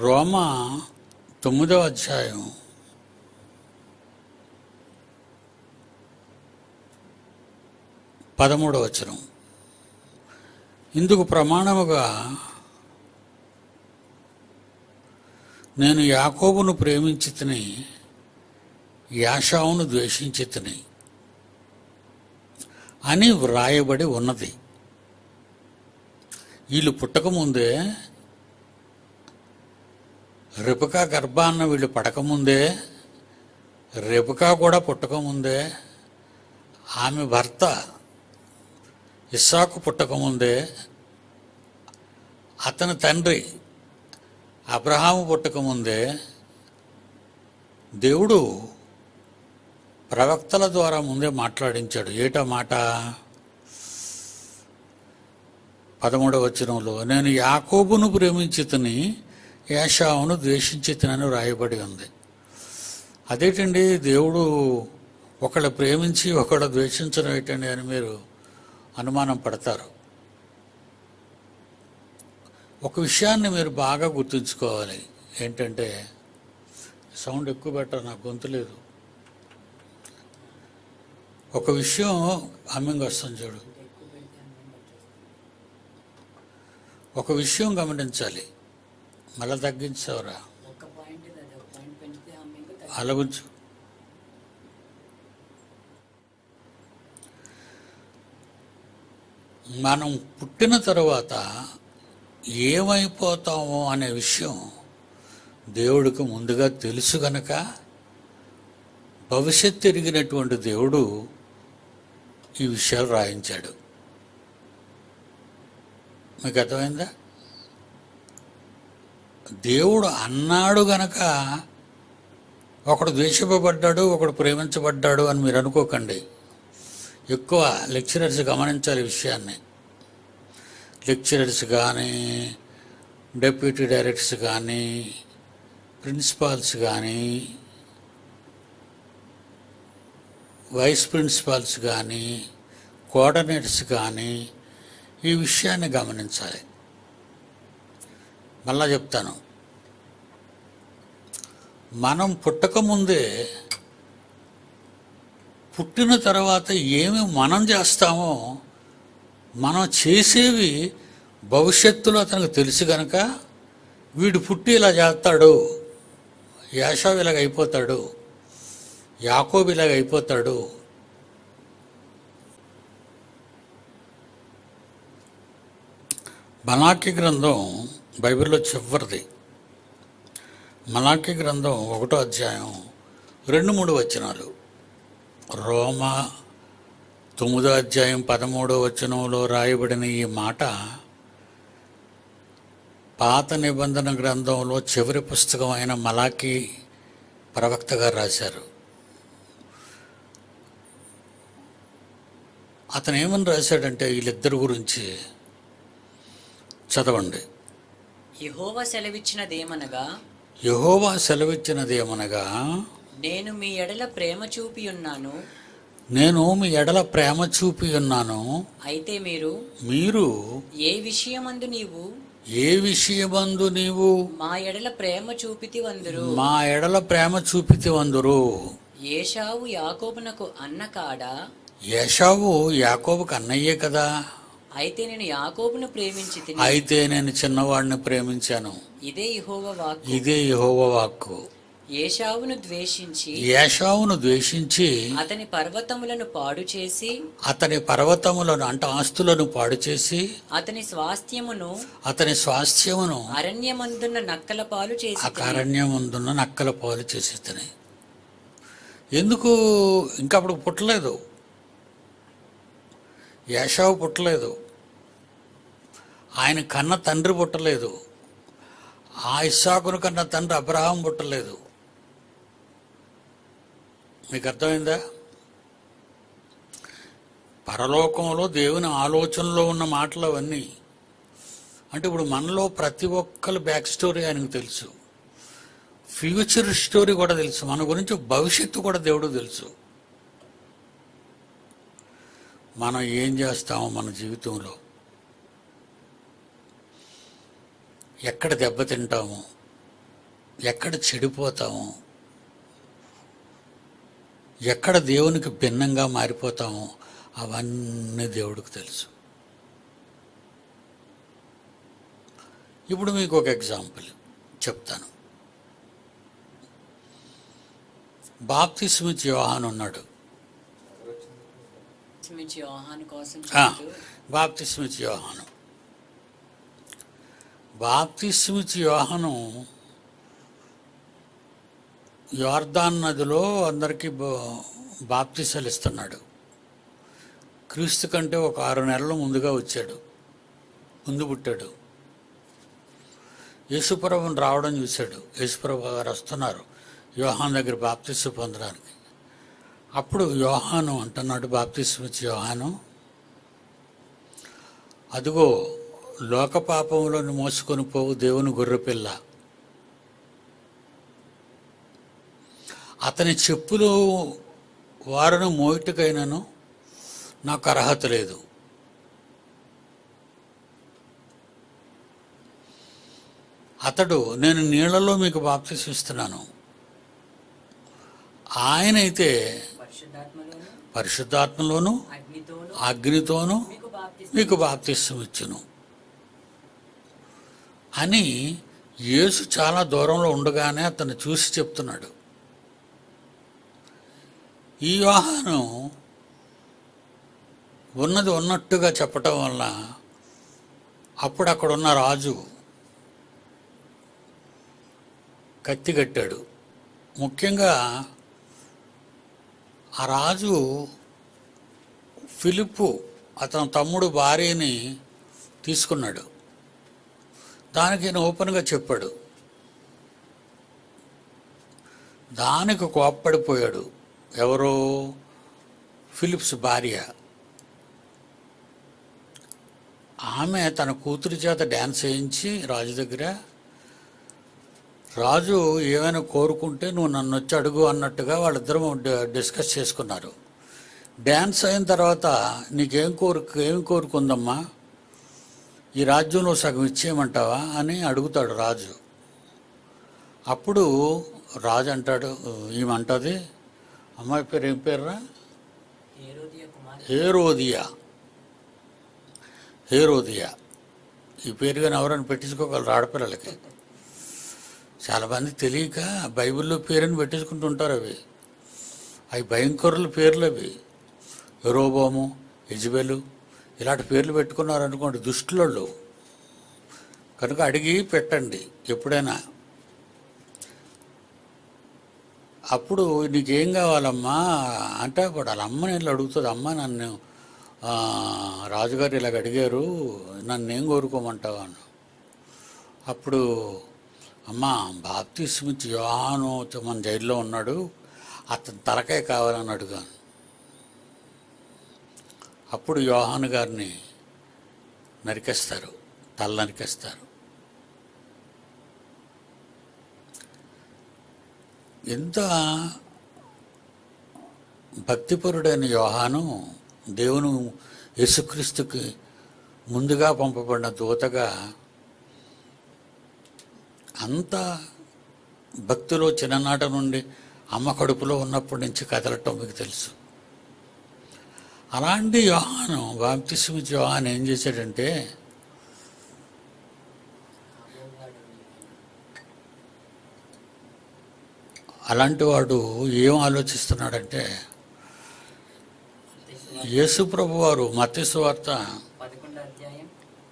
రోమ తొమ్మిదవ అధ్యాయం పదమూడవ వచనం ఇందుకు ప్రమాణముగా నేను యాకోబును ప్రేమించి తిని యాషావును ద్వేషించి తిని అని వ్రాయబడి ఉన్నది వీళ్ళు పుట్టకముందే రిపకా గర్భాన్న వీళ్ళు పడకముందే రిపకా కూడా పుట్టకముందే ఆమె భర్త ఇస్సాకు పుట్టకముందే అతని తండ్రి అబ్రహాము పుట్టకముందే దేవుడు ప్రవక్తల ద్వారా ముందే మాట్లాడించాడు ఏటా మాట పదమూడవ వచనంలో నేను యాకోబును ప్రేమించితని యాషావును ద్వేషించితనని రాయబడి ఉంది అదేంటండి దేవుడు ఒకళ్ళు ప్రేమించి ఒకళ్ళు ద్వేషించడం ఏంటండి అని మీరు అనుమానం పడతారు ఒక విషయాన్ని మీరు బాగా గుర్తుంచుకోవాలి ఏంటంటే సౌండ్ ఎక్కువ బెటర్ నాకు గొంతు లేదు ఒక విషయం హమ్మింగ్ వస్తుంది చూడు ఒక విషయం గమనించాలి మళ్ళా తగ్గించావురా ఒక పాయింట్ ఇది అది ఒక పాయింట్ పెంచితే హమ్మింగ్ తగ్గి- అలగుంచు మనం పుట్టిన తరువాత ఏమైపోతామో అనే విషయం దేవుడికి ముందుగా తెలుసు గనక భవిష్యత్తు ఎరిగినటువంటి దేవుడు ఈ విషయాలు రాయించాడు మీకు అర్థమైందా దేవుడు అన్నాడు గనక ఒకడు ద్వేషింపబడ్డాడు ఒకడు ప్రేమించబడ్డాడు అని మీరు అనుకోకండి ఎక్కువ లెక్చరర్స్ గమనించాలి ఈ విషయాన్ని లెక్చరర్స్ కానీ డెప్యూటీ డైరెక్టర్స్ కానీ ప్రిన్సిపాల్స్ కానీ వైస్ ప్రిన్సిపాల్స్ కానీ కోఆర్డినేటర్స్ కానీ ఈ విషయాన్ని గమనించాలి మళ్ళా చెప్తాను మనం పుట్టకముందే పుట్టిన తర్వాత ఏమి మనం చేస్తామో మనం చేసేవి భవిష్యత్తులో అతనికి తెలుసు కనుక వీడు పుట్టి ఇలా చేస్తాడు యాషావు ఇలాగ అయిపోతాడు యాకోబు ఇలాగ అయిపోతాడు మలాకి గ్రంథం బైబిల్లో చివరిది మలాకి గ్రంథం ఒకటో అధ్యాయం రెండు మూడు వచనాలు రోమ తొమ్మిదో అధ్యాయం పదమూడో వచనంలో రాయబడిన ఈ మాట పాత నిబంధన గ్రంథంలో చివరి పుస్తకం అయిన మలాకి ప్రవక్త గారు రాశారు అతను ఏమని రాశాడంటే వీళ్ళిద్దరి గురించి చదవండి యెహోవా సెలవిచ్చినదేమనగా యహోవా సెలవిచ్చినదేమనగా నేను మీ ఎడల ప్రేమ చూపి ఉన్నాను నేను మీ ఎడల ప్రేమ చూపి ఉన్నాను అయితే మీరు మీరు ఏ విషయమందు నీవు ఏ విషయమందు నీవు మా ఎడల ప్రేమ చూపితి వందురు మా ఎడల ప్రేమ చూపితి వందురు ఏషావు యాకోబునకు అన్న కాడా యశావు యాకోబుకు అన్నయ్యే కదా అయితే నేను యాకోబును ప్రేమించి తిని అయితే నేను చిన్నవాడిని ప్రేమించాను ఇదే యెహోవా వాక్కు ఇదే యహోవ వాక్కు ఏషావును ద్వేషించి యాషావును ద్వేషించి అతని పర్వతములను పాడు చేసి అతని పర్వతములను అంటే ఆస్తులను పాడు చేసి అతని స్వాస్థ్యమును అతని స్వాస్థ్యమును అరణ్యమందున్న నక్కల పాలు చేసి ఆ కారణ్యముందున్న నక్కల పాలు చేసేతని ఎందుకు ఇంకా అప్పుడు పుట్టలేదు యాషావు పుట్టలేదు ఆయన కన్న తండ్రి పుట్టలేదు ఆ ఇస్సాకును కన్న తండ్రి అబ్రహాం పుట్టలేదు మీకు అర్థమైందా పరలోకంలో దేవుని ఆలోచనలో ఉన్న మాటలు అవన్నీ అంటే ఇప్పుడు మనలో ప్రతి ఒక్కరు బ్యాక్ స్టోరీ ఆయనకు తెలుసు ఫ్యూచర్ స్టోరీ కూడా తెలుసు మన గురించి భవిష్యత్తు కూడా దేవుడు తెలుసు మనం ఏం చేస్తామో మన జీవితంలో ఎక్కడ దెబ్బతింటామో ఎక్కడ చెడిపోతాము ఎక్కడ దేవునికి భిన్నంగా మారిపోతామో అవన్నీ దేవుడికి తెలుసు ఇప్పుడు మీకు ఒక ఎగ్జాంపుల్ చెప్తాను బాప్తిస్మిత్ యోహాన్ ఉన్నాడు స్మిచ్ యోహాను కోసం ఆ, చెబుతూ, బాప్తిస్మిత్ యోహాను బాప్తిస్మిత్ యోహాను యోర్దాన్ నదిలో అందరికీ బ- బాప్తిసాలు ఇస్తున్నాడు క్రీస్తు కంటే ఒక ఆరు నెలలు ముందుగా వచ్చాడు ముందు పుట్టాడు యేసుప్రభుని రావడం చూశాడు యేసుప్రభు గారు వస్తున్నారు యోహాన్ దగ్గర బాప్తిస్సు పొందడానికి అప్పుడు యోహాను అంటున్నాడు బాప్తిస్మిత్ యోహాను అదిగో లోక పాపములను మోసుకొని పోవు దేవుని గొర్రెపిల్ల అతని చెప్పులు వారను మోయిటకైనను నాకు అర్హత లేదు అతడు నేను నీళ్లలో మీకు బాప్తిసిస్తున్నాను ఆయనైతే పరిశుద్ధాత్మలోను పరిశుద్ధాత్మలోను అగ్నితోను అగ్నితోనూ మీకు బాప్తిస్మం మీకు బాప్తిస్తం ఇచ్చును అని యేసు చాలా దూరంలో ఉండగానే అతను చూసి చెప్తున్నాడు ఈ యోహాను ఉన్నది ఉన్నట్టుగా చెప్పటం వల్ల అప్పుడు అక్కడ ఉన్న రాజు కత్తి కట్టాడు ముఖ్యంగా ఆ రాజు ఫిలిప్పు అతని తమ్ముడు భార్యని తీసుకున్నాడు దానికి ఈయన ఓపెన్గా చెప్పాడు దానికి కోప్పడిపోయాడు ఎవరో ఫిలిప్స్ భార్య ఆమె తన కూతురి చేత డ్యాన్స్ వేయించి రాజు దగ్గర రాజు ఏమైనా కోరుకుంటే నువ్వు నన్ను వచ్చి అడుగు అన్నట్టుగా వాళ్ళిద్దరం డి- డిస్కస్ చేసుకున్నారు డ్యాన్స్ అయిన తర్వాత నీకేం కోరిక ఏం కోరుకుందమ్మా ఈ రాజ్యంలో సగం ఇచ్చేయమంటావా అని అడుగుతాడు రాజు అప్పుడు రాజు అంటాడు ఈమె అంటది అమ్మాయి పేరు ఏం పేరురా హేరోదియ కుమార్ హేరోదియా హేరోదియా ఈ పేరు కానీ ఎవరైనా పెట్టించుకోగలరు ఆడపిల్లలకి చాలామంది తెలియక బైబిల్లో పేరుని పెట్టించుకుంటుంటారు అవి అవి భయంకరుల పేర్లు అవి ఎరోబోము ఇజబెలు ఇలాంటి పేర్లు పెట్టుకున్నారు అనుకోండి దుష్టులలో కనుక అడిగి పెట్టండి ఎప్పుడైనా అప్పుడు నీకేం కావాలమ్మా అంటే అప్పుడు వాళ్ళ అమ్మని వెళ్ళి అడుగుతుంది అమ్మ నన్ను ఆ, రాజుగారు ఇలాగ అడిగారు నన్ను ఏం కోరుకోమంటావా అని అప్పుడు అమ్మ బాప్తిస్మిత్ యోహాను మన జైల్లో ఉన్నాడు అతని తలకాయ కావాలని అడుగాను అప్పుడు యోహాను గారిని నరికేస్తారు తల నరికేస్తారు ఎంత భక్తిపరుడైన యోహాను దేవుని యేసుక్రీస్తుకి ముందుగా పంపబడిన దూతగా అంత భక్తిలో చిన్ననాట నుండి అమ్మ కడుపులో ఉన్నప్పటి నుంచి కదలటం మీకు తెలుసు అలాంటి యోహాను బాప్తిస్మిత్ యోహాన్ ఏం చేశాడంటే అలాంటి వాడు ఏం ఆలోచిస్తున్నాడంటే యేసు ప్రభు వారు మత్స్సు వార్త పదకొండో అధ్యాయం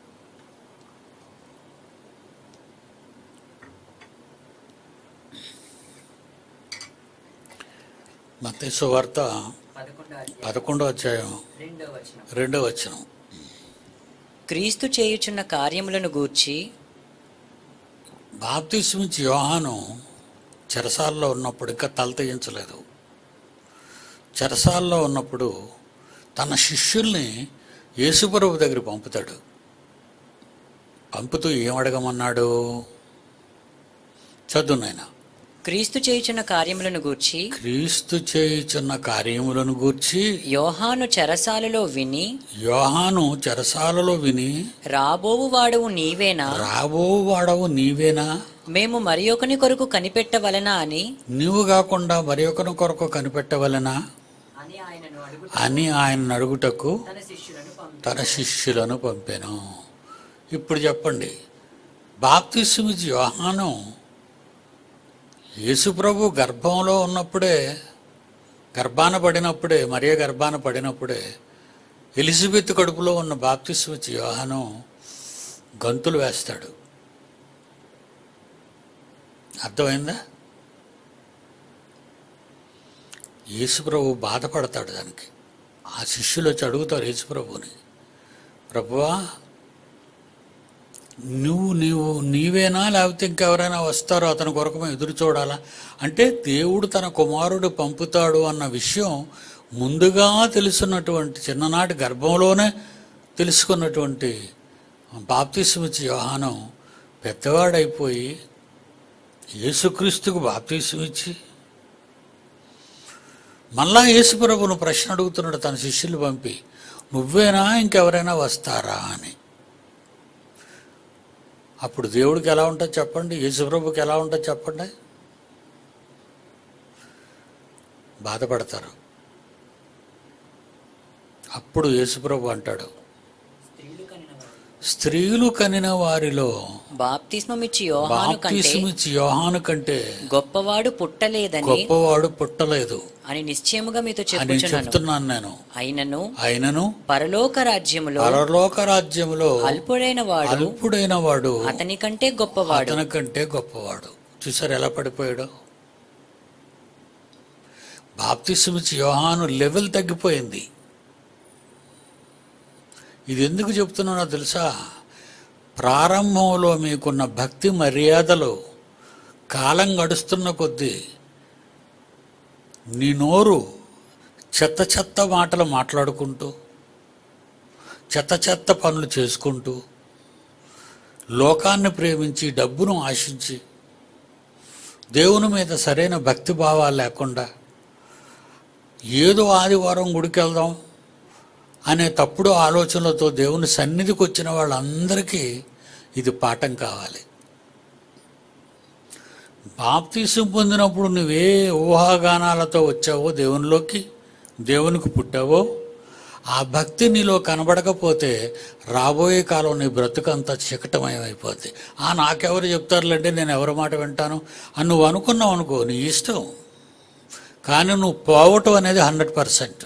మత్స్సు వార్త పదకొండో అధ్యాయం పదకొండో అధ్యాయం రెండో వచనం రెండో వచనం క్రీస్తు చేయుచున్న కార్యములను గూర్చి బాప్తిస్మిచ్ యోహాను చెరసాల్లో ఉన్నప్పుడు ఇంకా తల తెగించలేదు చెరసాల్లో ఉన్నప్పుడు తన శిష్యుల్ని యేసుప్రభు దగ్గర పంపుతాడు పంపుతూ ఏం అడగమన్నాడు చదువు నాయన క్రీస్తు చేయుచున్న కార్యములను గూర్చి క్రీస్తు చేయుచున్న కార్యములను గూర్చి యోహాను చెరసాలలో విని యోహాను చెరసాలలో విని రాబోవు వాడవు నీవేనా రాబో వాడవు నీవేనా మేము మరి ఒకని కొరకు కనిపెట్టవలనా అని నీవు కాకుండా మరి ఒకరి కొరకు కనిపెట్టవలనా అని ఆయనను అడుగు అని ఆయన అడుగుటకు తన శిష్యులను పంపి తన శిష్యులను పంపెను ఇప్పుడు చెప్పండి బాప్తిస్మిచ్చి యోహాను యేసుప్రభు గర్భంలో ఉన్నప్పుడే గర్భాన పడినప్పుడే మరియ గర్భాన పడినప్పుడే ఎలిజబెత్ కడుపులో ఉన్న బాప్తిస్మిచ్చి యోహాను గంతులు వేస్తాడు అర్థమైందా యేసుప్రభు బాధపడతాడు దానికి ఆ శిష్యులు వచ్చి అడుగుతారు యేసుప్రభుని ప్రభువా నువ్వు నీవు నీవేనా లేకపోతే ఇంకెవరైనా వస్తారో అతని కొరకు మేము ఎదురు చూడాలా అంటే దేవుడు తన కుమారుడు పంపుతాడు అన్న విషయం ముందుగా తెలుసున్నటువంటి చిన్ననాటి గర్భంలోనే తెలుసుకున్నటువంటి బాప్తిస్మిచ్చి యోహానం పెద్దవాడైపోయి యేసుక్రీస్తుకు బాప్తిస్మిచ్చి మళ్ళా యేసుప్రభును ప్రశ్న అడుగుతున్నాడు తన శిష్యులు పంపి నువ్వేనా ఇంకెవరైనా వస్తారా అని అప్పుడు దేవుడికి ఎలా ఉంటుందో చెప్పండి యేసుప్రభుకి ఎలా ఉంటుందో చెప్పండి బాధపడతారు అప్పుడు యేసుప్రభు అంటాడు స్త్రీలు కనిన వారు. స్త్రీలు కనిన వారిలో బాప్తిస్మమిచ్చి యోహాను కంటే బాప్తిస్మిచ్చి యోహాను కంటే గొప్పవాడు పుట్టలేదని గొప్పవాడు పుట్టలేదు అని నిశ్చయముగా మీతో అని చెప్పుచున్నాను చెప్తున్నాను నేను అయినను ఆయనను పరలోక రాజ్యములో పరలోక రాజ్యములో అల్పుడైన వాడు అల్పుడైన వాడు అతని కంటే గొప్పవాడు అతని కంటే గొప్పవాడు చూసారు ఎలా పడిపోయాడు బాప్తిస్మిచ్చి యోహాను లెవెల్ తగ్గిపోయింది ఇది ఎందుకు చెప్తున్నానో తెలుసా ప్రారంభంలో మీకున్న భక్తి మర్యాదలు కాలం గడుస్తున్న కొద్దీ నీ నోరు చెత్త చెత్త మాటలు మాట్లాడుకుంటూ చెత్త చెత్త పనులు చేసుకుంటూ లోకాన్ని ప్రేమించి డబ్బును ఆశించి దేవుని మీద సరైన భక్తి భావాలు లేకుండా ఏదో ఆదివారం గుడికి వెళ్దాం అనే తప్పుడు ఆలోచనలతో దేవుని సన్నిధికి వచ్చిన వాళ్ళందరికీ ఇది పాఠం కావాలి బాప్తీసం పొందినప్పుడు నువ్వే ఊహాగానాలతో వచ్చావో దేవునిలోకి దేవునికి పుట్టావో ఆ భక్తి నీలో కనబడకపోతే రాబోయే కాలం నీ బ్రతుకంతా చికటమయమైపోద్ది ఆ నాకెవరు చెప్తారులేంటే నేను ఎవరి మాట వింటాను అని నువ్వు అనుకున్నావు అనుకో నీ ఇష్టం కానీ నువ్వు పోవటం అనేది హండ్రెడ్ పర్సెంట్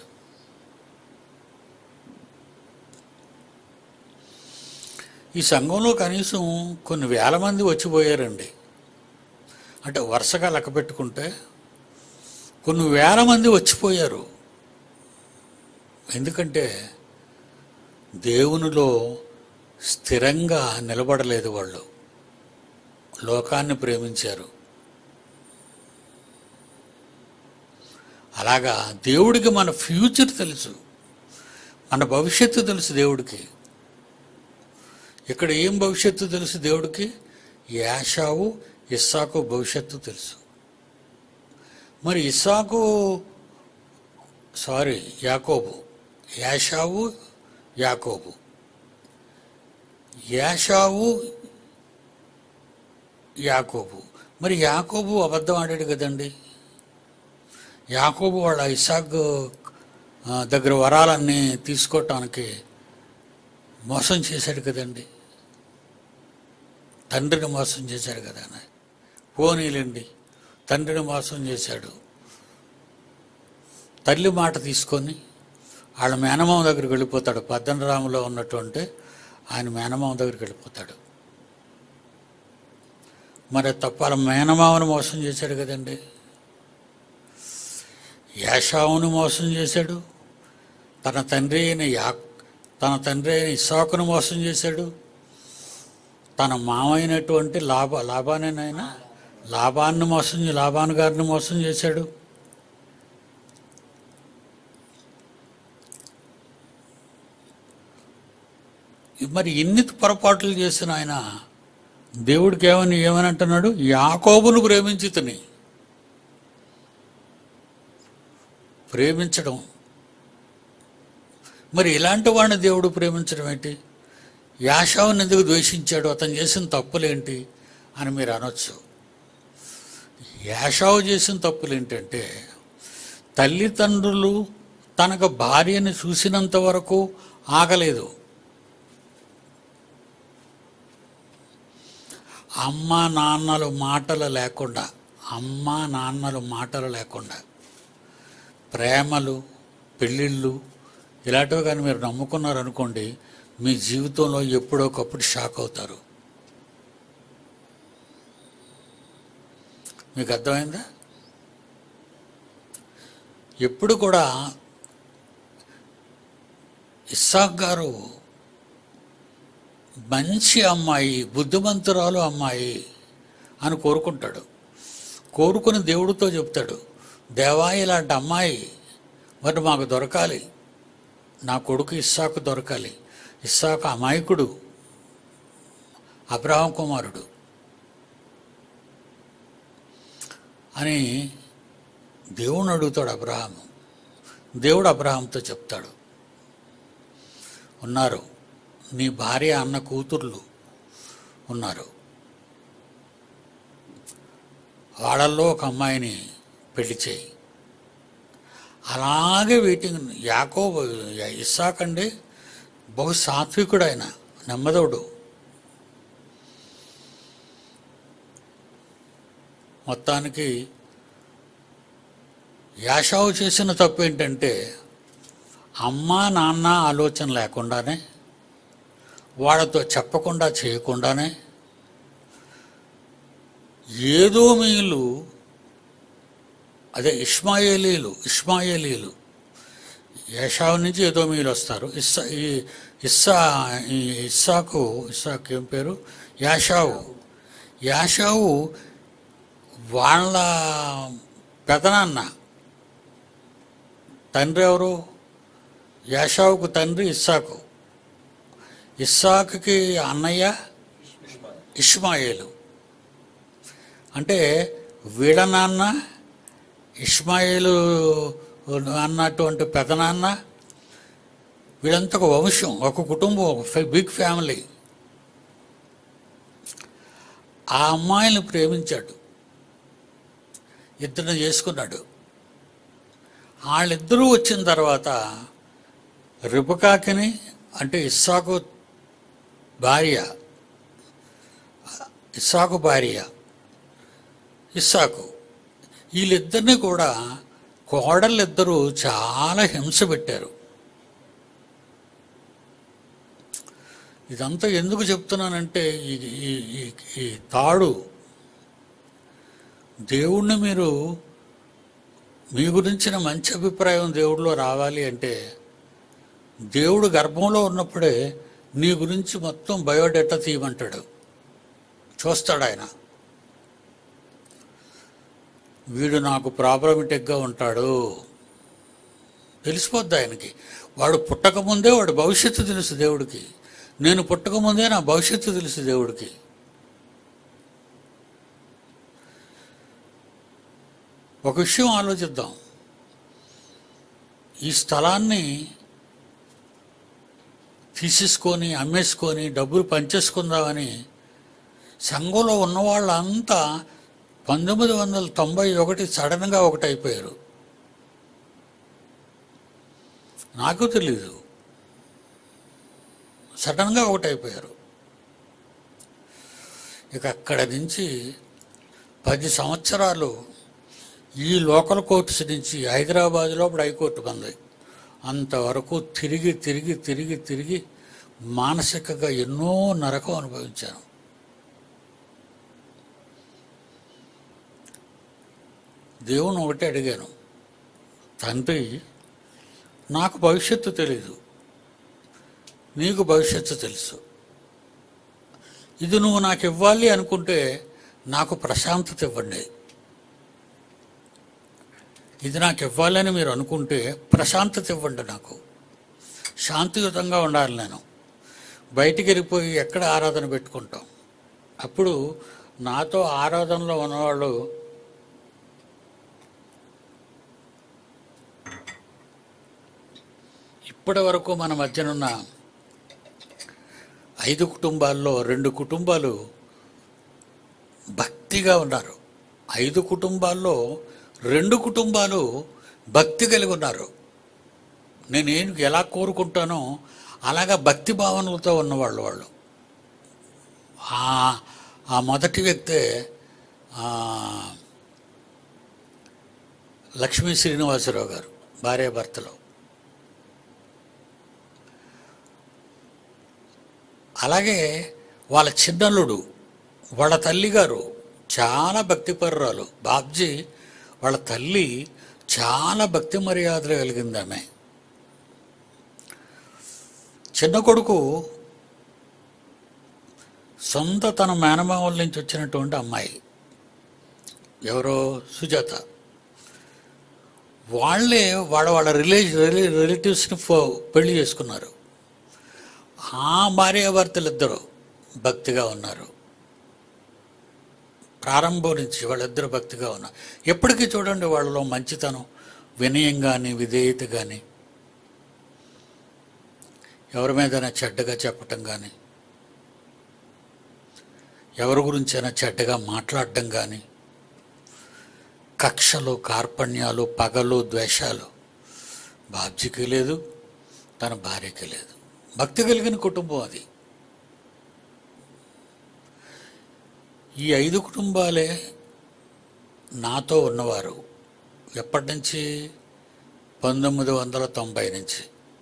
ఈ సంఘంలో కనీసం కొన్ని వేల మంది వచ్చిపోయారండి అంటే వరుసగా లెక్క పెట్టుకుంటే కొన్ని వేల మంది వచ్చిపోయారు ఎందుకంటే దేవునిలో స్థిరంగా నిలబడలేదు వాళ్ళు లోకాన్ని ప్రేమించారు అలాగా దేవుడికి మన ఫ్యూచర్ తెలుసు మన భవిష్యత్తు తెలుసు దేవుడికి ఇక్కడ ఏం భవిష్యత్తు తెలుసు దేవుడికి యాషావు ఇస్సాకు భవిష్యత్తు తెలుసు మరి ఇస్సాకు సారీ యాకోబు యాషావు యాకోబు యాషావు యాకోబు మరి యాకోబు అబద్ధం ఆడాడు కదండి యాకోబు వాళ్ళ ఇసాక్ ఆ, దగ్గర వరాలన్నీ తీసుకోవటానికి మోసం చేశాడు కదండి తండ్రిని మోసం చేశాడు కదా ఆయన పోనీలండి తండ్రిని మోసం చేశాడు తల్లి మాట తీసుకొని వాళ్ళ మేనమామ దగ్గరికి వెళ్ళిపోతాడు పద్దనరాములో ఉన్నటువంటి ఆయన మేనమామ దగ్గరికి వెళ్ళిపోతాడు మరి తప్ప వాళ్ళ మేనమామను మోసం చేశాడు కదండి యాషావును మోసం చేశాడు తన తండ్రి అయిన యా తన తండ్రి అయిన ఇస్సాకును మోసం చేశాడు తన మామైనటువంటి లాభ లాభానేనైనా లాభాన్ని మోసం చే- లాభాన్ గారిని మోసం చేశాడు మరి ఎన్ని పొరపాట్లు చేసిన ఆయన దేవుడికి ఏమని ఏమని అంటున్నాడు యాకోబును ప్రేమించుతని ప్రేమించడం మరి ఇలాంటి వాడిని దేవుడు ప్రేమించడం ఏంటి యాషావుని ఎందుకు ద్వేషించాడు అతను చేసిన తప్పులేంటి అని మీరు అనొచ్చు యాషావు చేసిన తప్పులు ఏంటంటే తల్లిదండ్రులు తనకు భార్యని చూసినంత వరకు ఆగలేదు అమ్మ నాన్నలు మాటలు లేకుండా అమ్మ నాన్నలు మాటలు లేకుండా ప్రేమలు పెళ్ళిళ్ళు ఇలాంటివి కానీ మీరు నమ్ముకున్నారనుకోండి మీ జీవితంలో ఎప్పుడో ఒకప్పుడు షాక్ అవుతారు మీకు అర్థమైందా ఎప్పుడు కూడా ఇస్సాక్ గారు మంచి అమ్మాయి బుద్ధిమంతురాలు అమ్మాయి అని కోరుకుంటాడు కోరుకుని దేవుడితో చెప్తాడు దేవా ఇలాంటి అమ్మాయి మరి మాకు దొరకాలి నా కొడుకు ఇస్సాకు దొరకాలి ఇస్సాకు అమాయకుడు అబ్రహం కుమారుడు అని దేవుని అడుగుతాడు అబ్రహాము దేవుడు అబ్రహాంతో చెప్తాడు ఉన్నారు నీ భార్య అన్న కూతుర్లు ఉన్నారు వాళ్ళల్లో ఒక అమ్మాయిని పెళ్లి చేయి అలాగే వెయిటింగ్ యాకో ఇస్సాకండి బహు సాత్వికుడు ఆయన నెమ్మదోడు మొత్తానికి యాషావు చేసిన తప్పు ఏంటంటే అమ్మ నాన్న ఆలోచన లేకుండానే వాళ్ళతో చెప్పకుండా చేయకుండానే ఏదో మీలు అదే ఇస్మాయేలీలు ఇస్మాయేలీలు ఏషావు నుంచి ఏదో మీలు వస్తారు ఇస్సా ఈ ఇస్సా ఈ ఇస్సాకు ఇస్సాకు ఏం పేరు యాషావు యాషావు వాళ్ళ పెదనాన్న తండ్రి ఎవరు యాషావుకు తండ్రి ఇస్సాకు ఇస్సాకుకి అన్నయ్య ఇష్మాయేలు అంటే వీళ్ళ నాన్న ఇష్మాయేలు అన్నటువంటి పెదనాన్న వీళ్ళంతా ఒక వంశం ఒక కుటుంబం ఒక బిగ్ ఫ్యామిలీ ఆ అమ్మాయిని ప్రేమించాడు ఇద్దరిని చేసుకున్నాడు వాళ్ళిద్దరూ వచ్చిన తర్వాత రిబకాకిని అంటే ఇస్సాకు భార్య ఇస్సాకు భార్య ఇస్సాకు వీళ్ళిద్దరిని కూడా కోడళ్ళిద్దరూ చాలా హింస పెట్టారు ఇదంతా ఎందుకు చెప్తున్నానంటే ఈ ఈ- ఈ- ఈ తాడు దేవుణ్ణి మీరు మీ గురించిన మంచి అభిప్రాయం దేవుడిలో రావాలి అంటే దేవుడు గర్భంలో ఉన్నప్పుడే నీ గురించి మొత్తం బయోడేటా తీయమంటాడు చూస్తాడు ఆయన వీడు నాకు ప్రాబ్లమెటిక్గా ఉంటాడు తెలిసిపోద్ది ఆయనకి వాడు పుట్టకముందే వాడు భవిష్యత్తు తెలుసు దేవుడికి నేను పుట్టకముందే నా భవిష్యత్తు తెలుసు దేవుడికి ఒక విషయం ఆలోచిద్దాం ఈ స్థలాన్ని తీసేసుకొని అమ్మేసుకొని డబ్బులు పంచేసుకుందామని సంఘంలో ఉన్న వాళ్ళంతా పంతొమ్మిది వందల తొంభై ఒకటి సడన్గా ఒకటి అయిపోయారు నాకు తెలీదు సడన్గా ఒకటి అయిపోయారు ఇక అక్కడ నుంచి పది సంవత్సరాలు ఈ లోకల్ కోర్ట్స్ నుంచి హైదరాబాద్లో ఇప్పుడు హైకోర్టు బంది అంతవరకు తిరిగి తిరిగి తిరిగి తిరిగి మానసికంగా ఎన్నో నరకం అనుభవించాను దేవుని ఒకటే అడిగాను తండ్రి నాకు భవిష్యత్తు తెలీదు నీకు భవిష్యత్తు తెలుసు ఇది నువ్వు నాకు ఇవ్వాలి అనుకుంటే నాకు ప్రశాంతత ఇవ్వండి ఇది నాకు ఇవ్వాలని మీరు అనుకుంటే ప్రశాంతత ఇవ్వండి నాకు శాంతియుతంగా ఉండాలి నేను బయటికి వెళ్ళిపోయి ఎక్కడ ఆరాధన పెట్టుకుంటాం అప్పుడు నాతో ఆరాధనలో ఉన్నవాళ్ళు ఇప్పటి వరకు మన మధ్యనున్న ఐదు కుటుంబాల్లో రెండు కుటుంబాలు భక్తిగా ఉన్నారు ఐదు కుటుంబాల్లో రెండు కుటుంబాలు భక్తి కలిగి ఉన్నారు నేను ఏం ఎలా కోరుకుంటానో అలాగా భక్తి భావనలతో ఉన్నవాళ్ళు వాళ్ళు ఆ- ఆ మొదటి వ్యక్తే ఆ, లక్ష్మీ శ్రీనివాసరావు గారు భార్యాభర్తలు అలాగే వాళ్ళ చిన్నల్లుడు వాళ్ళ తల్లిగారు చాలా భక్తిపరురాలు బాబ్జీ వాళ్ళ తల్లి చాలా భక్తి మర్యాదలు కలిగింది ఆమె చిన్న కొడుకు సొంత తన మేనమామల నుంచి వచ్చినటువంటి అమ్మాయి ఎవరో సుజాత వాళ్ళే వాళ్ళ వాళ్ళ రిలే రిలేటివ్స్ని ఫో పెళ్లి చేసుకున్నారు ఆ భార్యాభర్తలు ఇద్దరు భక్తిగా ఉన్నారు ప్రారంభం నుంచి వాళ్ళిద్దరు భక్తిగా ఉన్నారు ఎప్పటికీ చూడండి వాళ్ళలో మంచితనం వినయం కానీ విధేయత కానీ ఎవరి మీదైనా చెడ్డగా చెప్పటం కానీ ఎవరి గురించైనా చెడ్డగా మాట్లాడడం కానీ కక్షలు కార్పణ్యాలు పగలు ద్వేషాలు బాబ్జీకి లేదు తన భార్యకి లేదు భక్తి కలిగిన కుటుంబం అది ఈ ఐదు కుటుంబాలే నాతో ఉన్నవారు ఎప్పటి నుంచి పంతొమ్మిది వందల తొంభై నుంచి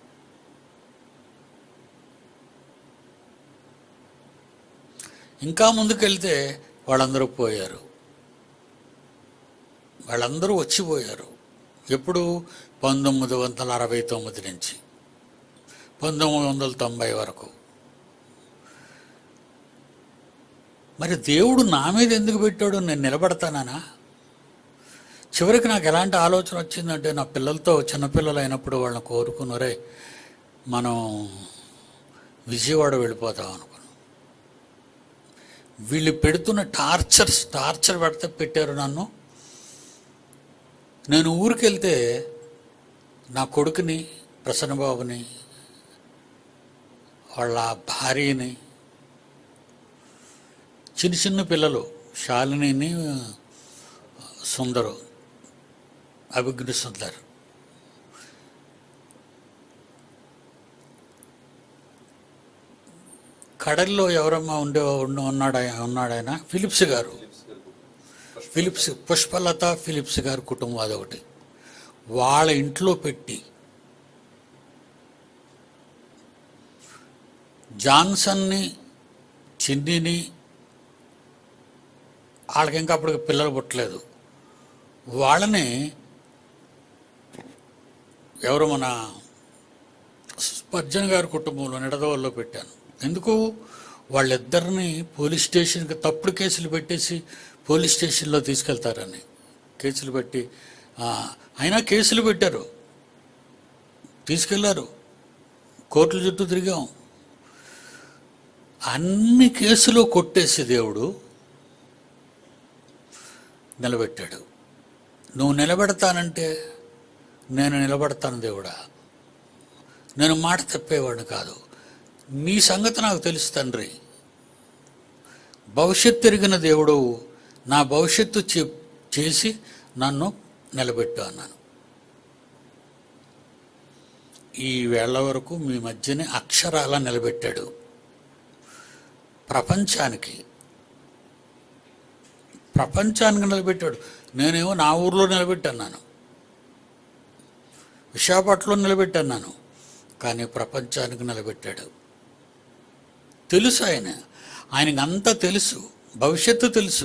ఇంకా ముందుకెళ్తే వాళ్ళందరూ పోయారు వాళ్ళందరూ వచ్చిపోయారు ఎప్పుడు పంతొమ్మిది వందల అరవై తొమ్మిది నుంచి పంతొమ్మిది వందల తొంభై వరకు మరి దేవుడు నా మీద ఎందుకు పెట్టాడు నేను నిలబడతానా చివరికి నాకు ఎలాంటి ఆలోచన వచ్చిందంటే నా పిల్లలతో చిన్నపిల్లలు అయినప్పుడు వాళ్ళని కోరుకున్నారే మనం విజయవాడ వెళ్ళిపోతాం అనుకున్నాం వీళ్ళు పెడుతున్న టార్చర్స్ టార్చర్ పెడితే పెట్టారు నన్ను నేను ఊరికి వెళ్తే నా కొడుకుని ప్రసన్నబాబుని వాళ్ళ భార్యని చిన్న చిన్న పిల్లలు శాలినిని సుందరు అభిజ్ఞ సుందర్ కడల్లో ఎవరమ్మా ఉండే ఉన్న- ఉన్నాడా ఉన్నాడాయన ఫిలిప్స్ గారు ఫిలిప్స్ పుష్పలత ఫిలిప్స్ గారి కుటుంబం అదొకటి వాళ్ళ ఇంట్లో పెట్టి జాన్సన్ని చిన్నిని వాళ్ళకి ఇంకా అప్పుడు పిల్లలు పుట్టలేదు వాళ్ళని ఎవరు మన స్పర్జన్ గారి కుటుంబంలో నిడదవల్లో పెట్టాను ఎందుకు వాళ్ళిద్దరిని పోలీస్ స్టేషన్కి తప్పుడు కేసులు పెట్టేసి పోలీస్ స్టేషన్లో తీసుకెళ్తారని కేసులు పెట్టి ఆ, అయినా కేసులు పెట్టారు తీసుకెళ్లారు కోర్టుల చుట్టూ తిరిగాం అన్ని కేసులు కొట్టేసి దేవుడు నిలబెట్టాడు నువ్వు నిలబెడతానంటే నేను నిలబడతాను దేవుడా నేను మాట తప్పేవాడిని కాదు నీ సంగతి నాకు తెలుసు తండ్రి భవిష్యత్తు ఎరిగిన దేవుడు నా భవిష్యత్తు చె- చేసి నన్ను నిలబెట్టు అన్నాను ఈ వేళ వరకు మీ మధ్యనే అక్షరాల నిలబెట్టాడు ప్రపంచానికి ప్రపంచానికి నిలబెట్టాడు నేనేమో నా ఊర్లో నిలబెట్టన్నాను విశాఖపట్నంలో నిలబెట్టన్నాను కానీ ప్రపంచానికి నిలబెట్టాడు తెలుసు ఆయన ఆయనకు అంతా తెలుసు భవిష్యత్తు తెలుసు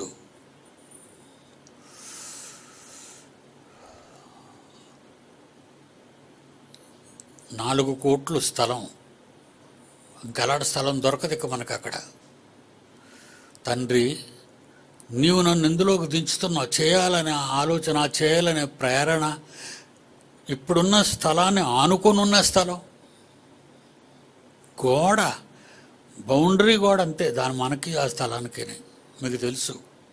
నాలుగు కోట్లు స్థలం గలాడ స్థలం దొరకదు ఇక మనకు అక్కడ తండ్రి నీవు నన్ను ఇందులోకి దించుతున్నావు చేయాలనే ఆలోచన చేయాలనే ప్రేరణ ఇప్పుడున్న స్థలాన్ని ఆనుకొని ఉన్న స్థలం గోడ బౌండరీ గోడ అంతే దాని మనకి ఆ స్థలానికి మీకు తెలుసు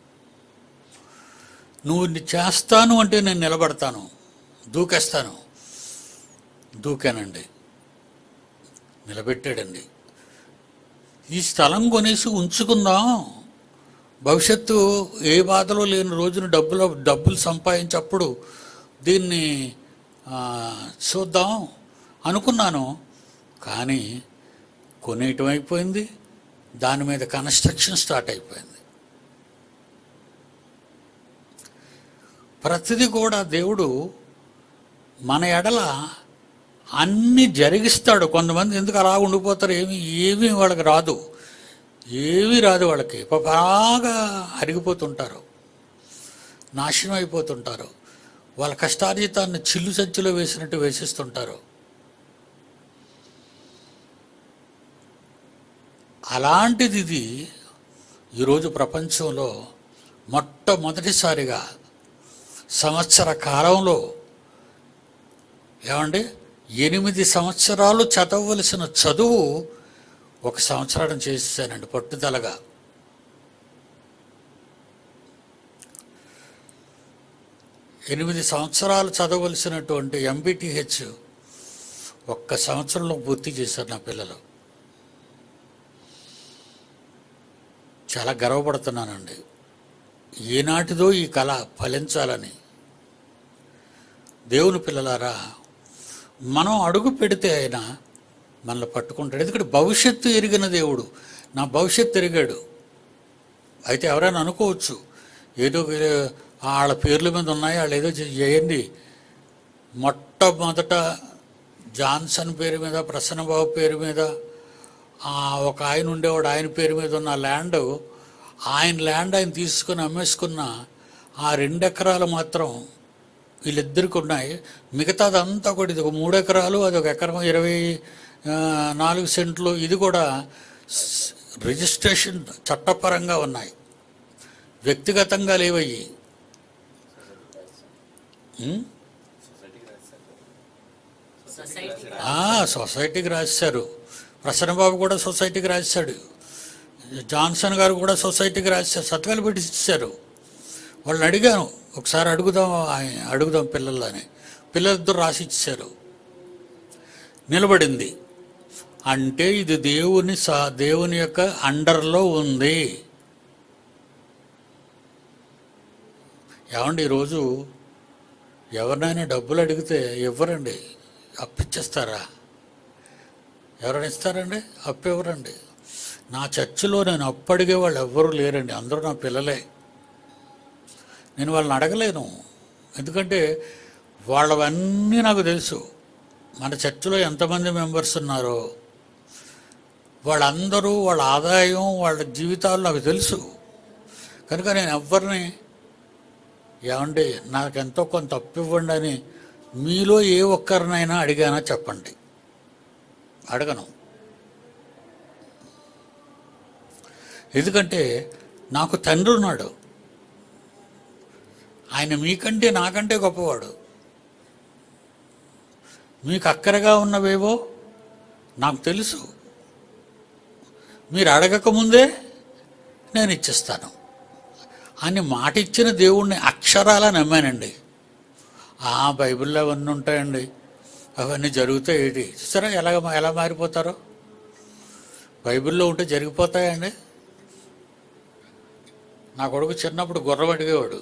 నువ్వు ని- చేస్తాను అంటే నేను నిలబడతాను దూకేస్తాను దూకానండి నిలబెట్టాడండి ఈ స్థలం కొనేసి ఉంచుకుందాం భవిష్యత్తు ఏ బాధలో లేని రోజున డబ్బులు డబ్బులు సంపాదించప్పుడు దీన్ని ఆ, చూద్దాం అనుకున్నాను కానీ కొనేయటం అయిపోయింది దాని మీద కన్స్ట్రక్షన్ స్టార్ట్ అయిపోయింది ప్రతిదీ కూడా దేవుడు మన ఎడల అన్ని జరిగిస్తాడు కొంతమంది ఎందుకు అలా ఉండిపోతారు ఏమి ఏమీ వాళ్ళకి రాదు ఏమీ రాదు వాళ్ళకి పాప బాగా అరిగిపోతుంటారు నాశనం అయిపోతుంటారు వాళ్ళ కష్టార్జితాన్ని చిల్లు సంచిలో వేసినట్టు వేసిస్తుంటారు అలాంటిది ఇది ఈరోజు ప్రపంచంలో మొట్టమొదటిసారిగా సంవత్సర కాలంలో ఏమండి ఎనిమిది సంవత్సరాలు చదవవలసిన చదువు ఒక సంవత్సరం చేసేసానండి పట్టుదలగా ఎనిమిది సంవత్సరాలు చదవలసినటువంటి ఎంబీటీహెచ్ ఒక్క సంవత్సరంలో పూర్తి చేశారు నా పిల్లలు చాలా గర్వపడుతున్నానండి ఈనాటిదో ఈ కళ ఫలించాలని దేవుని పిల్లలారా మనం అడుగు పెడితే ఆయన మనల్ని పట్టుకుంటాడు ఎందుకంటే భవిష్యత్తు ఎరిగిన దేవుడు నా భవిష్యత్తు ఎరిగాడు అయితే ఎవరైనా అనుకోవచ్చు ఏదో వే- వాళ్ళ పేర్ల మీద ఉన్నాయి వాళ్ళు ఏదో చే- చేయండి మొట్టమొదట జాన్సన్ పేరు మీద ప్రసన్నబాబు పేరు మీద ఆ, ఒక ఆయన ఉండేవాడు ఆయన పేరు మీద ఉన్న ల్యాండ్ ఆయన ల్యాండ్ ఆయన తీసుకుని అమ్మేసుకున్న ఆ రెండు ఎకరాలు మాత్రం వీళ్ళిద్దరికి ఉన్నాయి మిగతాదంతా కూడా ఇది ఒక మూడు ఎకరాలు అది ఒక ఎకరం ఇరవై ఆ, నాలుగు సెంట్లు ఇది కూడా స్- రిజిస్ట్రేషన్ చట్టపరంగా ఉన్నాయి వ్యక్తిగతంగా లేవయ్యి ఉం? ఆ, సొసైటీకి రాశారు ప్రసన్నబాబు కూడా సొసైటీకి రాశాడు జాన్సన్ గారు కూడా సొసైటీకి రాశారు సత్కాలు పెట్టి ఇచ్చారు వాళ్ళని అడిగాను ఒకసారి అడుగుదాం ఆయ- అడుగుదాం పిల్లలని పిల్లలిద్దరు రాసి ఇచ్చారు నిలబడింది అంటే ఇది దేవుని సా దేవుని యొక్క అండర్లో ఉంది ఏమండి ఈరోజు ఎవరినైనా డబ్బులు అడిగితే ఇవ్వరండి అప్పిచ్చేస్తారా ఎవరైనా ఇస్తారండి అప్పు ఇవ్వరండి నా చర్చిలో నేను అప్పు అడిగే వాళ్ళు ఎవ్వరూ లేరండి అందరూ నా పిల్లలే నేను వాళ్ళని అడగలేను ఎందుకంటే వాళ్ళవన్నీ నాకు తెలుసు మన చర్చిలో ఎంతమంది మెంబర్స్ ఉన్నారో వాళ్ళందరూ వాళ్ళ ఆదాయం వాళ్ళ జీవితాలు నాకు తెలుసు కనుక నేను ఎవరిని ఏమండి నాకు ఎంతో కొంత అప్పు ఇవ్వండి అని మీలో ఏ ఒక్కరినైనా అడిగానా చెప్పండి అడగను ఎందుకంటే నాకు తండ్రి ఉన్నాడు ఆయన మీకంటే నాకంటే గొప్పవాడు మీకు అక్కరగా ఉన్నవేవో నాకు తెలుసు మీరు అడగకముందే నేను ఇచ్చిస్తాను అని మాట ఇచ్చిన దేవుణ్ణి అక్షరాలా నమ్మానండి ఆ బైబిల్లో అవన్నీ ఉంటాయండి అవన్నీ జరుగుతాయి ఏంటి చూసారా ఎలా ఎలా మారిపోతారో బైబిల్లో ఉంటే జరిగిపోతాయండి నా కొడుకు చిన్నప్పుడు గుర్రం అడిగేవాడు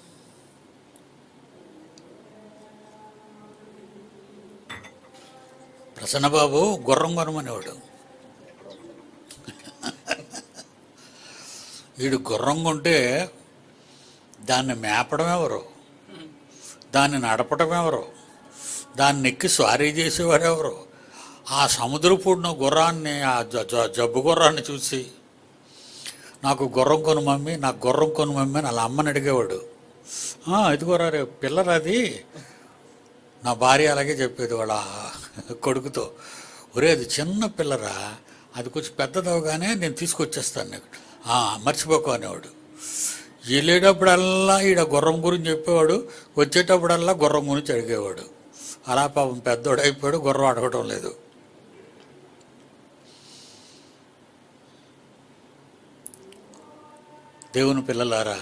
ప్రసన్నబాబు గుర్రం కొనమనేవాడు వీడు గుర్రం కొంటే దాన్ని మేపడం ఎవరు దాన్ని నడపడం ఎవరు దాన్ని ఎక్కి స్వారీ చేసేవారు ఎవరు ఆ సముద్రపూడిన గుర్రాన్ని ఆ జ- జ- జబ్బు గుర్రాన్ని చూసి నాకు గుర్రం కొను మమ్మీ నాకు గుర్రం కొను మమ్మీ అని వాళ్ళ అమ్మని అడిగేవాడు "ఆ, ఇదిగోరా రే పిల్లరాది నా భార్య అలాగే చెప్పేది వాళ్ళ కొడుకుతో ఒరే అది చిన్న పిల్లరా అది కొంచెం పెద్దదవగానే నేను తీసుకొచ్చేస్తాను నీకు "ఆ, మర్చిపోకు అనేవాడు వెళ్ళేటప్పుడల్లా ఈడ గుర్రం గురించి చెప్పేవాడు వచ్చేటప్పుడల్లా గుర్రం గురించి అడిగేవాడు అలా పాపం పెద్దోడు అయిపోయాడు గుర్రం అడగటం లేదు దేవుని పిల్లలారా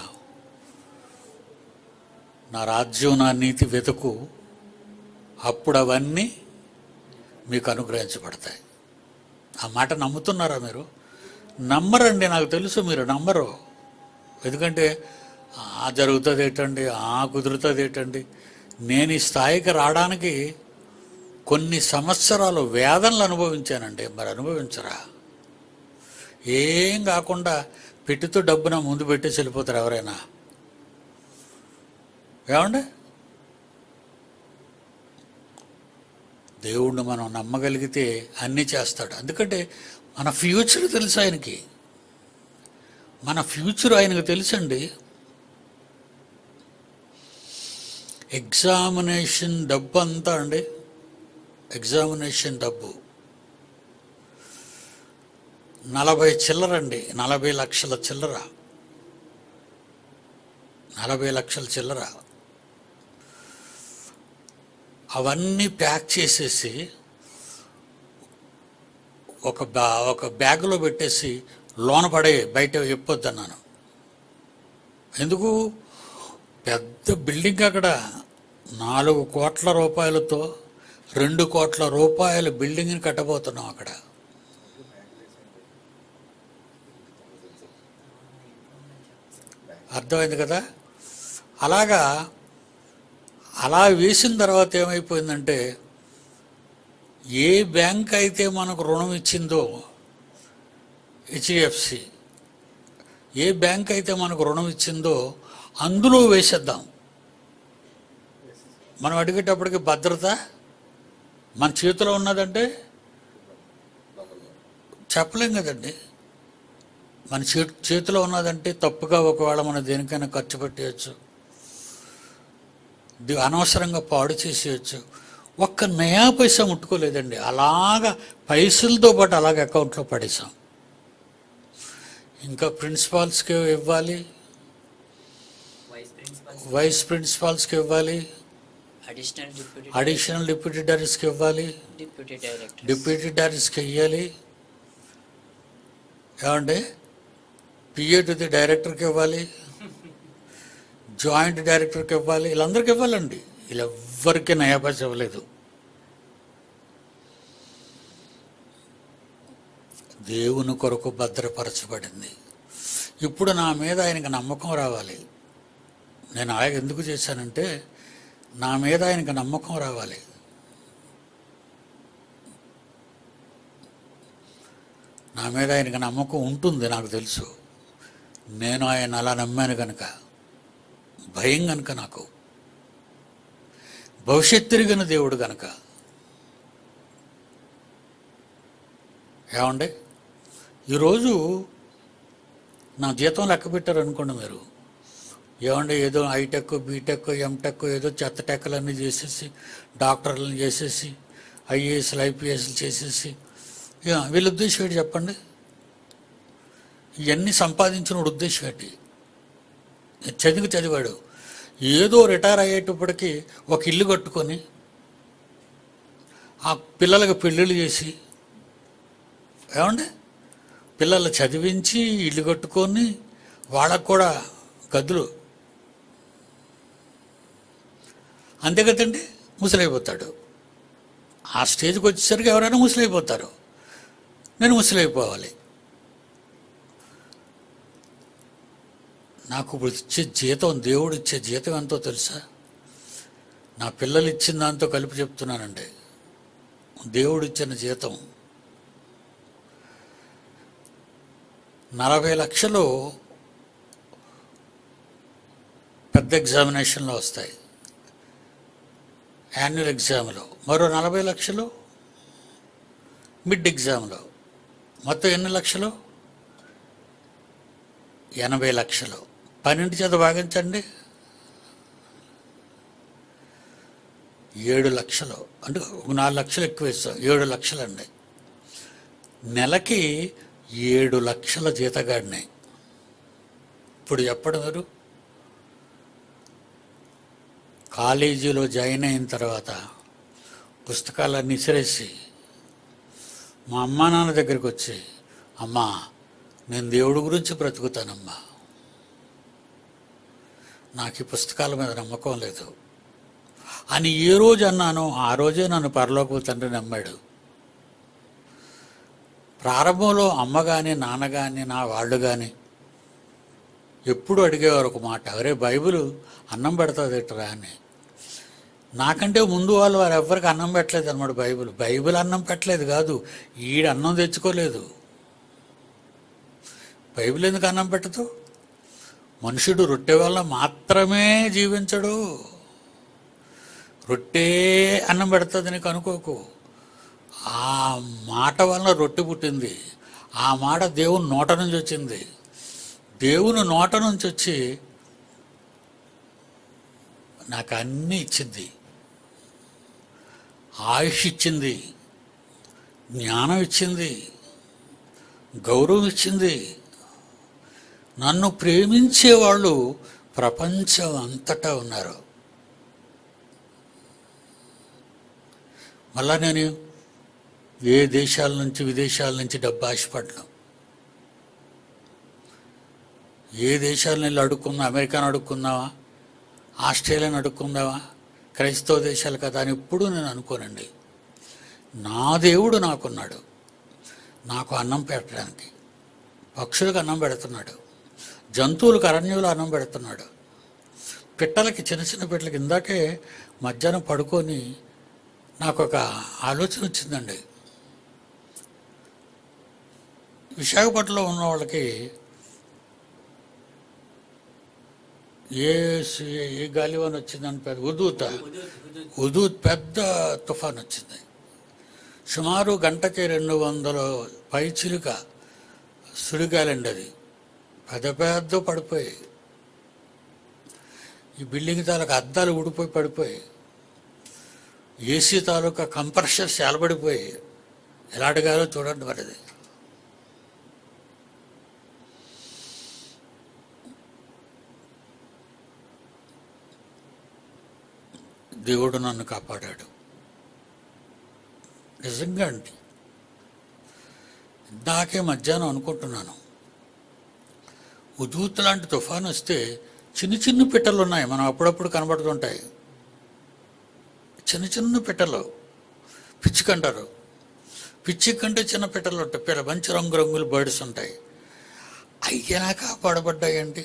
నా రాజ్యం నా నీతి వెతుకు అప్పుడు అవన్నీ మీకు అనుగ్రహించబడతాయి ఆ మాట నమ్ముతున్నారా మీరు నమ్మరండి నాకు తెలుసు మీరు నమ్మరు ఎందుకంటే ఆ జరుగుతుంది ఏంటండి ఆ కుదురుతుంది ఏంటండి నేను ఈ స్థాయికి రావడానికి కొన్ని సంవత్సరాలు వేదనలు అనుభవించానండి మరి అనుభవించరా ఏం కాకుండా పెట్టితో డబ్బున ముందు పెట్టేసి వెళ్ళిపోతారు ఎవరైనా ఏమండి దేవుణ్ణి మనం నమ్మగలిగితే అన్నీ చేస్తాడు ఎందుకంటే మన ఫ్యూచర్ తెలుసు ఆయనకి మన ఫ్యూచర్ ఆయనకు తెలుసండి ఎగ్జామినేషన్ డబ్బు అంతా అండి ఎగ్జామినేషన్ డబ్బు నలభై చిల్లరండి నలభై లక్షల చిల్లర నలభై లక్షల చిల్లర అవన్నీ ప్యాక్ చేసేసి ఒక బ్యా ఒక బ్యాగులో పెట్టేసి లోన పడే బయట చెప్పొద్దన్నాను ఎందుకు పెద్ద బిల్డింగ్ అక్కడ నాలుగు కోట్ల రూపాయలతో రెండు కోట్ల రూపాయల బిల్డింగ్ని కట్టబోతున్నాం అక్కడ అర్థమైంది కదా అలాగా అలా వేసిన తర్వాత ఏమైపోయిందంటే ఏ బ్యాంక్ అయితే మనకు రుణం ఇచ్చిందో హెచ్డిఎఫ్సి ఏ బ్యాంక్ అయితే మనకు రుణం ఇచ్చిందో అందులో వేసేద్దాం మనం అడిగేటప్పటికి భద్రత మన చేతిలో ఉన్నదంటే చెప్పలేం కదండి మన చే చేతిలో ఉన్నదంటే తప్పుగా ఒకవేళ మనం దేనికైనా ఖర్చు పెట్టేయచ్చు ది- అనవసరంగా పాడు చేసేయచ్చు ఒక్క నయా పైసా ముట్టుకోలేదండి అలాగా పైసలతో పాటు అలాగ అకౌంట్లో పడేసాం ఇంకా ప్రిన్సిపాల్స్కి ఇవ్వాలి వైస్ ప్రిన్సిపల్ వైస్ ప్రిన్సిపాల్స్కి ఇవ్వాలి అడిషనల్ డిప్యూటీ అడిషనల్ డిప్యూటీ డైరెక్టర్స్కి ఇవ్వాలి డిప్యూటీ డైరెక్టర్ డిప్యూటీ డైరెక్టర్స్కి ఇవ్వాలి ఏమండి పిఏ టు ది డైరెక్టర్కి ఇవ్వాలి జాయింట్ డైరెక్టర్కి ఇవ్వాలి వీళ్ళందరికీ ఇవ్వాలండి వీళ్ళు ఎవ్వరికీ నయాపాస్ ఇవ్వలేదు దేవుని కొరకు భద్రపరచబడింది ఇప్పుడు నా మీద ఆయనకి నమ్మకం రావాలి నేను ఆయన ఎందుకు చేశానంటే నా మీద ఆయనకి నమ్మకం రావాలి నా మీద ఆయనకి నమ్మకం ఉంటుంది నాకు తెలుసు నేను ఆయన అలా నమ్మాను కనుక భయం కనుక నాకు భవిష్యత్ తిరిగిన దేవుడు కనుక ఏమండి ఈరోజు నా జీతం లెక్క పెట్టారు అనుకోండి మీరు ఏమండి ఏదో ఐటెక్ బీటెక్ ఎంటెక్ ఏదో చెత్త టెక్కలన్నీ చేసేసి డాక్టర్లను చేసేసి ఐఏఎస్లు ఐపీఎస్లు చేసేసి ఇక వీళ్ళ ఉద్దేశం ఏంటి చెప్పండి ఇవన్నీ సంపాదించిన ఉద్దేశం ఏంటి చదివి చదివాడు ఏదో రిటైర్ అయ్యేటప్పటికి ఒక ఇల్లు కట్టుకొని ఆ పిల్లలకు పెళ్ళిళ్ళు చేసి ఏమండి పిల్లలు చదివించి ఇల్లు కట్టుకొని వాళ్ళకు కూడా గదులు అంతే కదండి ముసలైపోతాడు ఆ స్టేజ్కి వచ్చేసరికి ఎవరైనా ముసలైపోతారు నేను ముసలైపోవాలి నాకు ఇప్పుడు ఇచ్చే జీతం దేవుడు ఇచ్చే జీతం ఎంతో తెలుసా నా పిల్లలు ఇచ్చిన దాంతో కలిపి చెప్తున్నానండి దేవుడు ఇచ్చిన జీతం నలభై లక్షలు పెద్ద ఎగ్జామినేషన్లో వస్తాయి యాన్యువల్ ఎగ్జామ్లో మరో నలభై లక్షలు మిడ్ ఎగ్జామ్లో మొత్తం ఎన్ని లక్షలు ఎనభై లక్షలు పన్నెండు చేత భాగించండి ఏడు లక్షలు అంటే ఒక నాలుగు లక్షలు ఎక్కువ ఇస్తాం ఏడు లక్షలు అండి నెలకి ఏడు లక్షల జీతగాడిని ఇప్పుడు చెప్పడం మీరు కాలేజీలో జాయిన్ అయిన తర్వాత పుస్తకాలన్నీ ఇసిరేసి మా అమ్మా నాన్న దగ్గరికి వచ్చి అమ్మా నేను దేవుడి గురించి బ్రతుకుతానమ్మా నాకు ఈ పుస్తకాల మీద నమ్మకం లేదు అని ఏ రోజు అన్నానో ఆ రోజే నన్ను పరలోక తండ్రి నమ్మాడు ప్రారంభంలో అమ్మ కానీ నాన్న కానీ నా వాళ్ళు కానీ ఎప్పుడు అడిగేవారు ఒక మాట అరే బైబిల్ అన్నం పెడతాది ఎట్రా అని నాకంటే ముందు వాళ్ళు వారు ఎవ్వరికి అన్నం పెట్టలేదు అనమాట బైబిల్ బైబిల్ అన్నం పెట్టలేదు కాదు ఈడ అన్నం తెచ్చుకోలేదు బైబిల్ ఎందుకు అన్నం పెట్టదు మనుషుడు రొట్టె వల్ల మాత్రమే జీవించడు రొట్టె అన్నం పెడుతుంది నీకు అనుకోకు ఆ మాట వల్ల రొట్టె పుట్టింది ఆ మాట దేవుని నోట నుంచి వచ్చింది దేవుని నోట నుంచి వచ్చి నాకు అన్నీ ఇచ్చింది ఆయుష్ ఇచ్చింది జ్ఞానం ఇచ్చింది గౌరవం ఇచ్చింది నన్ను ప్రేమించే వాళ్ళు ప్రపంచం అంతటా ఉన్నారు మళ్ళా నేను ఏ దేశాల నుంచి విదేశాల నుంచి డబ్బు ఆశపడ్డాను ఏ దేశాలను వెళ్ళి అడుక్కుందా అమెరికాను అడుక్కుందామా ఆస్ట్రేలియాను అడుక్కుందామా క్రైస్తవ దేశాలు కదా అని ఎప్పుడూ నేను అనుకోనండి నా దేవుడు నాకున్నాడు నాకు అన్నం పెట్టడానికి పక్షులకు అన్నం పెడుతున్నాడు జంతువులకు అరణ్యులు అన్నం పెడుతున్నాడు పిట్టలకి చిన్న చిన్న పిట్టలకి ఇందాకే మధ్యాహ్నం పడుకొని నాకు ఒక ఆలోచన వచ్చిందండి విశాఖపట్నంలో ఉన్న వాళ్ళకి ఏ సి- ఏ గాలివాన్ వచ్చిందని పెద్ద ఉదూత ఉదూత్ పెద్ద తుఫాన్ వచ్చింది సుమారు గంటకి రెండు వందల పైచిలుక సుడిగాలండి అది పెద్ద పెద్ద పడిపోయి ఈ బిల్డింగ్ తాలూకా అద్దాలు ఊడిపోయి పడిపోయి ఏసీ తాలూకా కంప్రెషర్స్ ఎలబడిపోయి ఎలా అడగాలో చూడండి మరి అది దేవుడు నన్ను కాపాడాడు నిజంగా అండి ఇందాకే మధ్యాహ్నం అనుకుంటున్నాను ఉదూత్ లాంటి తుఫాన్ వస్తే చిన్న చిన్న పిట్టలు ఉన్నాయి మనం అప్పుడప్పుడు కనబడుతుంటాయి చిన్న చిన్న పిట్టలు పిచ్చికంటారు పిచ్చి కంటే చిన్న పిట్టలు ఉంటాయి పిల్ల మంచి రంగు రంగుల బర్డ్స్ ఉంటాయి అయ్యనా కాపాడబడ్డాయండి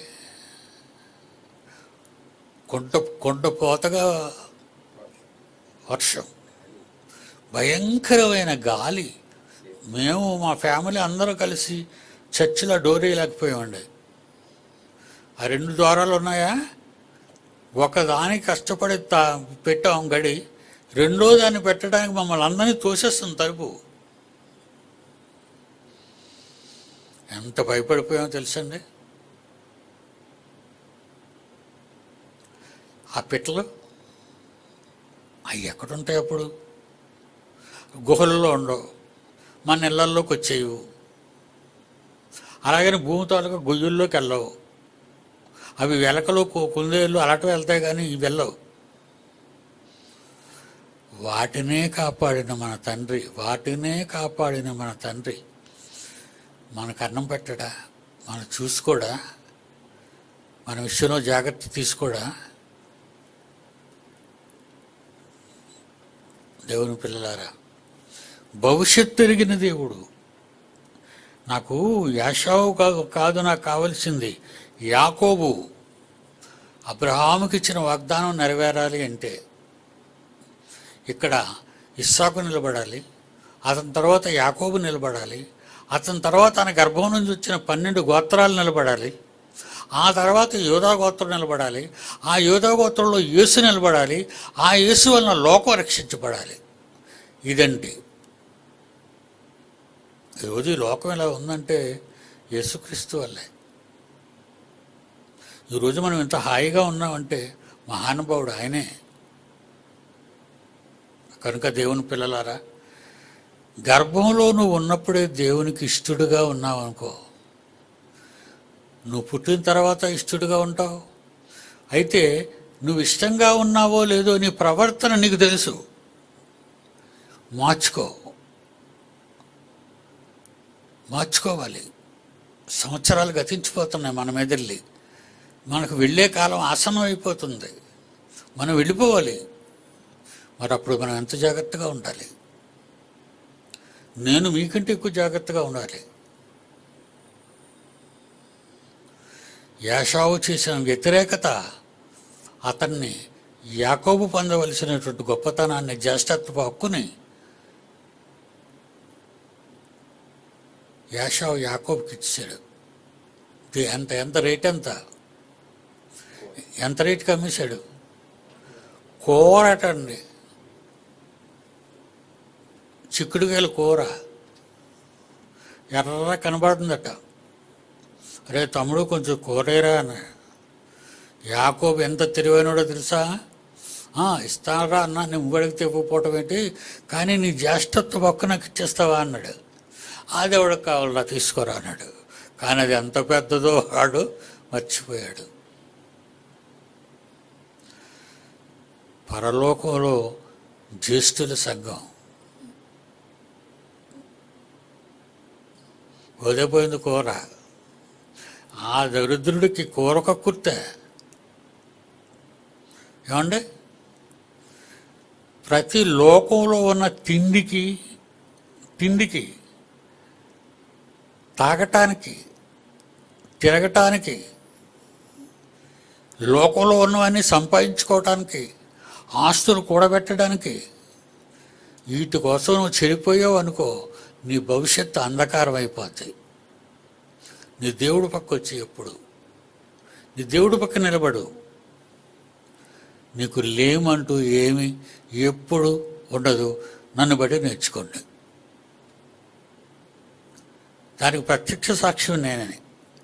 కొండ కొండ పోతగా వర్షం భయంకరమైన గాలి మేము మా ఫ్యామిలీ అందరూ కలిసి చర్చిలో డోర్ వేయలేకపోయామండి ఆ రెండు ద్వారాలు ఉన్నాయా ఒకదానికి కష్టపడి తా పెట్టాం గడి రెండో దాన్ని పెట్టడానికి మమ్మల్ని అందరినీ తోసేస్తుంది తలుపు ఎంత భయపడిపోయామో తెలుసండి ఆ పిట్టలు అవి ఎక్కడుంటాయి అప్పుడు గుహల్లో ఉండవు మన ఇళ్ళల్లోకి వచ్చేయవు అలాగని భూమి తాలూకా గొయ్యుల్లోకి వెళ్ళవు అవి వెలకలు కు- కుందేళ్ళు అలాంటివి వెళ్తాయి కానీ ఇవి వెళ్ళవు వాటినే కాపాడిన మన తండ్రి వాటినే కాపాడిన మన తండ్రి మనకు అన్నం పెట్టడా మనం చూసుకోడా మన విషయంలో జాగ్రత్త తీసుకోడా దేవుని పిల్లలారా భవిష్యత్తు ఎరిగిన దేవుడు నాకు యాషావు కాదు కాదు నాకు కావలసింది యాకోబు అబ్రహాముకి ఇచ్చిన వాగ్దానం నెరవేరాలి అంటే ఇక్కడ ఇస్సాకు నిలబడాలి అతని తర్వాత యాకోబు నిలబడాలి అతని తర్వాత తన గర్భం నుంచి వచ్చిన పన్నెండు గోత్రాలు నిలబడాలి ఆ తర్వాత యోధా గోత్రం నిలబడాలి ఆ యోధా గోత్రంలో యేసు నిలబడాలి ఆ యేసు వలన లోకం రక్షించబడాలి ఇదండి ఈరోజు ఈ లోకం ఎలా ఉందంటే యేసుక్రీస్తు వల్లే ఈరోజు మనం ఇంత హాయిగా ఉన్నామంటే మహానుభావుడు ఆయనే కనుక దేవుని పిల్లలారా గర్భంలో నువ్వు ఉన్నప్పుడే దేవునికి ఇష్టడుగా ఉన్నావు అనుకో నువ్వు పుట్టిన తర్వాత ఇష్టడుగా ఉంటావు అయితే నువ్వు ఇష్టంగా ఉన్నావో లేదో నీ ప్రవర్తన నీకు తెలుసు మార్చుకో మార్చుకోవాలి సంవత్సరాలు గతించిపోతున్నాయి మన మెదళ్ళి మనకు వెళ్ళే కాలం ఆసనం అయిపోతుంది మనం వెళ్ళిపోవాలి మరి అప్పుడు మనం ఎంత జాగ్రత్తగా ఉండాలి నేను మీకంటే ఎక్కువ జాగ్రత్తగా ఉండాలి యాషావు చేసిన వ్యతిరేకత అతన్ని యాకోబు పొందవలసినటువంటి గొప్పతనాన్ని జ్యేష్ఠత్వ హక్కుని యాషావు యాకోబుకి ఇచ్చాడు ఇది ఎంత ఎంత రేట్ ఎంత ఎంత రేటుకి అమ్మేశాడు కూరటండి చిక్కుడుకాయల కూర ఎర్ర కనబడుతుందట అరే తమ్ముడు కొంచెం కూరేరా అని యాకోబు ఎంత తెలివైనడో తెలుసా "ఆ, ఇస్తానరా అన్న నువ్వు అడిగితే ఇవ్వకపోవటం ఏంటి కానీ నీ జ్యేష్ఠత్వ పక్క నాకు ఇచ్చేస్తావా అన్నాడు అది ఎవడికి కావాలరా తీసుకోరా అన్నాడు కానీ అది ఎంత పెద్దదో వాడు మర్చిపోయాడు పరలోకంలో జ్యేష్ఠుల సంఘం వదిలిపోయింది కూర ఆ దరిద్రుడికి కూర కక్కుర్తే ఏమండి ప్రతి లోకంలో ఉన్న తిండికి తిండికి తాగటానికి తిరగటానికి లోకంలో ఉన్నవన్నీ సంపాదించుకోవటానికి ఆస్తులు కూడబెట్టడానికి వీటి కోసం నువ్వు చెడిపోయావు అనుకో నీ భవిష్యత్తు అంధకారం అయిపోద్ది నీ దేవుడు పక్క వచ్చి ఎప్పుడు నీ దేవుడు పక్క నిలబడు నీకు లేమంటూ ఏమి ఎప్పుడు ఉండదు నన్ను బట్టి నేర్చుకోండి దానికి ప్రత్యక్ష సాక్ష్యం నేనని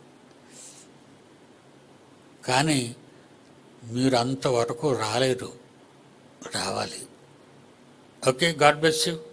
కానీ మీరు అంతవరకు రాలేరు రావాలి ఓకే గాడ్ బ్లెస్ యూ